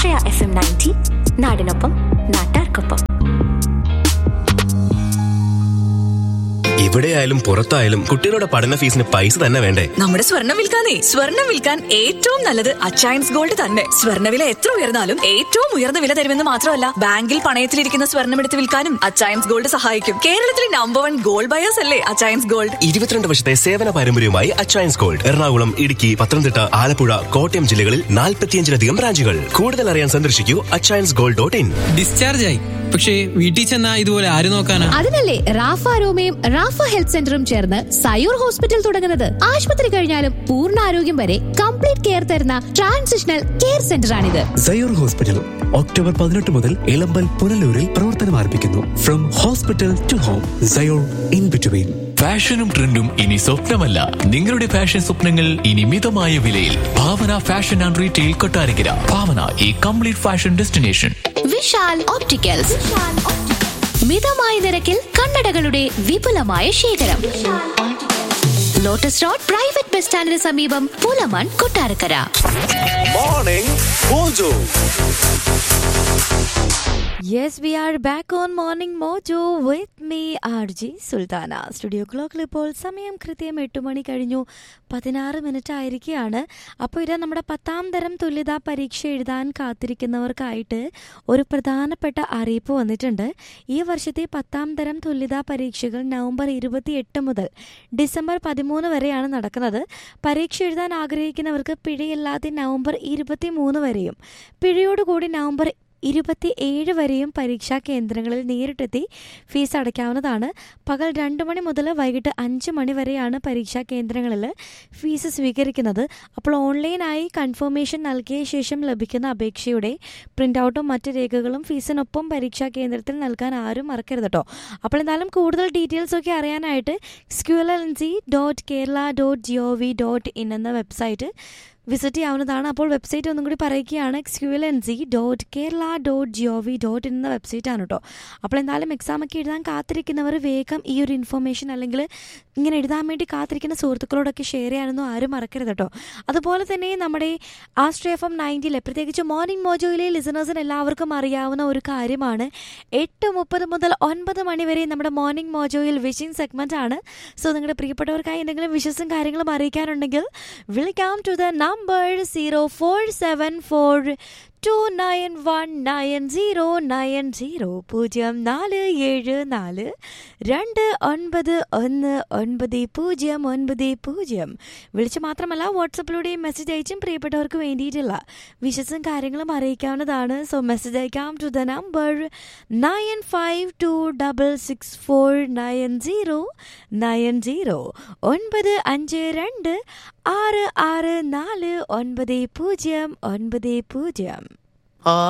ആശ്രയ F M ninety നാടിനൊപ്പം നാട്ടാർക്കൊപ്പം എവിടെയായാലും പുറത്തായാലും കുട്ടികളുടെ പഠന ഫീസിന് പൈസ തന്നെ വേണ്ടേ നമ്മുടെ സ്വർണം വിൽക്കാനേ സ്വർണം വിൽക്കാൻ ഏറ്റവും നല്ലത് അച്ചയൻസ് ഗോൾഡ് തന്നെ സ്വർണ്ണവില എത്ര ഉയർന്നാലും ഏറ്റവും ഉയർന്ന വില തരുമെന്ന് മാത്രമല്ല ബാങ്കിൽ പണയത്തിലിരിക്കുന്ന സ്വർണം എടുത്ത് വിൽക്കാനും അച്ചയൻസ് ഗോൾഡ് സഹായിക്കും കേരളത്തിലെ നമ്പർ വൺ ഗോൾഡ് ബയേഴ്സ് അല്ലേ അച്ചയൻസ് ഗോൾഡ് ഇരുപത്തിരണ്ട് വർഷത്തെ സേവന പാരമ്പര്യവുമായി അച്ചയൻസ് ഗോൾഡ് എറണാകുളം ഇടുക്കി പത്തനംതിട്ട ആലപ്പുഴ കോട്ടയം ജില്ലകളിൽ നാൽപ്പത്തിയഞ്ചിലധികം ബ്രാഞ്ചുകൾ കൂടുതൽ അറിയാൻ സന്ദർശിക്കൂ Achayans gold dot in discharge ആയി പക്ഷേ വീട്ടിൽ ചെന്നാ ഇതുപോലെ ആര് നോക്കാനാ അതിനല്ലേ റാഫ രോമയും റാഫ ഹെൽത്ത് സെന്ററും ചേർന്ന് സയൂർ ഹോസ്പിറ്റൽ തുടങ്ങുന്നത് ആശുപത്രി കഴിഞ്ഞാലും പൂർണ്ണ ആരോഗ്യം വരെ കംപ്ലീറ്റ് കെയർ തരുന്ന ട്രാൻസിഷണൽ കെയർ സെന്റർ ആണിത് സയൂർ ഹോസ്പിറ്റൽ ഒക്ടോബർ പതിനെട്ട് മുതൽ ഇളമ്പൽ പുനലൂരിൽ പ്രവർത്തനം ആരംഭിക്കുന്നു from hospital to home Sayur in between ഫാഷനും ട്രെൻഡും ഇനി സ്വപ്നമല്ല നിങ്ങളുടെ ഫാഷൻ സ്വപ്നങ്ങൾ ഇനി മിതമായ വിലയിൽ Bhavana fashion and retail Kottarakkara Bhavana ഈ complete fashion destination Vishal opticals മിതമായ നിരക്കിൽ കണ്ണടകളുടെ വിപുലമായ ശേഖരം ലോട്ടസ് റോഡ് പ്രൈവറ്റ് ബസ് സ്റ്റാൻഡിന് സമീപം Pulamon Kottarakkara morning mojo Yes, we are back on Morning Mojo with me, RG Sultana studio ക്ലോക്കിൽ ഇപ്പോൾ സമയം കൃത്യം എട്ട് മണി കഴിഞ്ഞു പതിനാറ് മിനിറ്റ് ആയിരിക്കുകയാണ് അപ്പോൾ ഇത് നമ്മുടെ പത്താം തരം തുല്യതാ പരീക്ഷ എഴുതാൻ കാത്തിരിക്കുന്നവർക്കായിട്ട് ഒരു പ്രധാനപ്പെട്ട അറിയിപ്പ് വന്നിട്ടുണ്ട് ഈ വർഷത്തെ പത്താം തരം തുല്യതാ പരീക്ഷകൾ നവംബർ ഇരുപത്തിയെട്ട് മുതൽ ഡിസംബർ പതിമൂന്ന് വരെയാണ് നടക്കുന്നത് പരീക്ഷ എഴുതാൻ ആഗ്രഹിക്കുന്നവർക്ക് പിഴയില്ലാതെ നവംബർ ഇരുപത്തി മൂന്ന് വരെയും പിഴയോടുകൂടി നവംബർ ഇരുപത്തി ഏഴ് വരെയും പരീക്ഷാ കേന്ദ്രങ്ങളിൽ നേരിട്ടെത്തി ഫീസ് അടയ്ക്കാവുന്നതാണ് പകൽ രണ്ട് മണി മുതൽ വൈകിട്ട് അഞ്ച് മണി വരെയാണ് പരീക്ഷാ കേന്ദ്രങ്ങളിൽ ഫീസ് സ്വീകരിക്കുന്നത് അപ്പോൾ ഓൺലൈനായി കൺഫർമേഷൻ നൽകിയ ശേഷം ലഭിക്കുന്ന അപേക്ഷയുടെ പ്രിൻ്റ് ഔട്ടും മറ്റ് രേഖകളും ഫീസിനൊപ്പം പരീക്ഷാ കേന്ദ്രത്തിൽ നൽകാൻ ആരും മറക്കരുത് കേട്ടോ അപ്പോൾ എന്തായാലും കൂടുതൽ ഡീറ്റെയിൽസ് ഒക്കെ അറിയാനായിട്ട് സ്ക്യൂൽ N C dot Kerala dot G O V dot in എന്ന വെബ്സൈറ്റ് വിസിറ്റ് ചെയ്യാവുന്നതാണ് അപ്പോൾ വെബ്സൈറ്റ് ഒന്നും കൂടി പറയുകയാണ് എക്സ്ക്യൂൽ N C dot Kerala dot G O V dot in എന്ന വെബ്സൈറ്റ് ആണ് കേട്ടോ അപ്പോൾ എന്തായാലും എക്സാം ഒക്കെ എഴുതാൻ കാത്തിരിക്കുന്നവർ വേഗം ഈ ഒരു ഇൻഫർമേഷൻ അല്ലെങ്കിൽ ഇങ്ങനെ എഴുതാൻ വേണ്ടി കാത്തിരിക്കുന്ന സുഹൃത്തുക്കളോടൊക്കെ ഷെയർ ചെയ്യാനൊന്നും ആരും മറക്കരുത് കേട്ടോ അതുപോലെ തന്നെ നമ്മുടെ ആസ്ട്രേ എഫ് എം നയൻറ്റിയിലെ പ്രത്യേകിച്ച് മോർണിംഗ് മോജോയിലെ ലിസണേഴ്സിന് എല്ലാവർക്കും അറിയാവുന്ന ഒരു കാര്യമാണ് എട്ട് മുപ്പത് മുതൽ ഒൻപത് മണി വരെ നമ്മുടെ മോർണിംഗ് മോജോയിൽ വിഷിംഗ് സെഗ്മെന്റ് ആണ് സോ നിങ്ങളുടെ പ്രിയപ്പെട്ടവർക്കായി എന്തെങ്കിലും വിഷസും കാര്യങ്ങളും അറിയിക്കാനുണ്ടെങ്കിൽ വിളിക്കാം to the number zero four seven four two nine one nine zero nine zero പൂജ്യം നാല് ഏഴ് നാല് രണ്ട് ഒൻപത് ഒന്ന് ഒൻപത് പൂജ്യം ഒൻപത് പൂജ്യം വിളിച്ച് മാത്രമല്ല വാട്സപ്പിലൂടെയും മെസ്സേജ് അയച്ചും പ്രിയപ്പെട്ടവർക്ക് വേണ്ടിയിട്ടുള്ള വിശസും കാര്യങ്ങളും അറിയിക്കാവുന്നതാണ് സോ മെസ്സേജ് അയക്കാം to the number nine five two double six four nine zero nine zero ഒൻപത് അഞ്ച് രണ്ട് ആറ് ആറ് നാല് ഒൻപത് പൂജ്യം ഒൻപത് പൂജ്യം